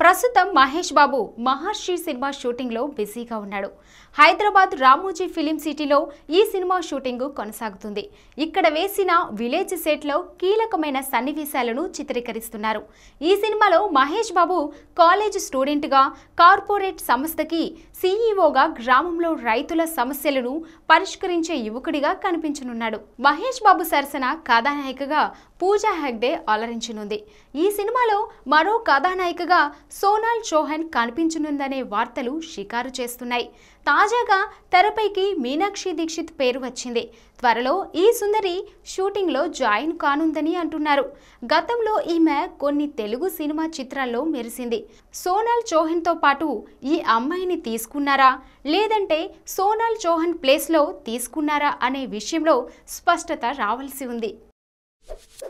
ప్రస్తుతం మహేష్ బాబు మహర్షి సినిమా షూటింగ్లో బిజీగా ఉన్నాడు హైదరాబాద్ రామోజీ ఫిలిం సిటీలో ఈ సినిమా షూటింగ్ కొనసాగుతుంది ఇక్కడ వేసిన విలేజ్ సెట్లో కీలకమైన సన్నివేశాలను చిత్రీకరిస్తున్నారు ఈ సినిమాలో మహేష్ బాబు కాలేజ్ స్టూడెంట్గా కార్పొరేట్ సంస్థకి సీఈఓగా గ్రామంలో రైతుల సమస్యలను పరిష్కరించే యువకుడిగా కనిపించనున్నాడు మహేష్ బాబు సరసన కథానాయికగా పూజా హెగ్డే అలరించనుంది ఈ సినిమాలో మరో కథానాయికగా సోనాల్ చౌహాన్ కనిపించనుందనే వార్తలు షికారు చేస్తున్నాయి తాజాగా తెరపైకి మీనాక్షి దీక్షిత్ పేరు వచ్చింది త్వరలో ఈ సుందరి షూటింగ్లో జాయిన్ కానుందని అంటున్నారు గతంలో ఈమె కొన్ని తెలుగు సినిమా చిత్రాల్లో మెరిసింది సోనాల్ చౌహాన్తో పాటు ఈ అమ్మాయిని తీసుకున్నారా లేదంటే సోనాల్ చౌహాన్ ప్లేస్లో తీసుకున్నారా అనే విషయంలో స్పష్టత రావాల్సి ఉంది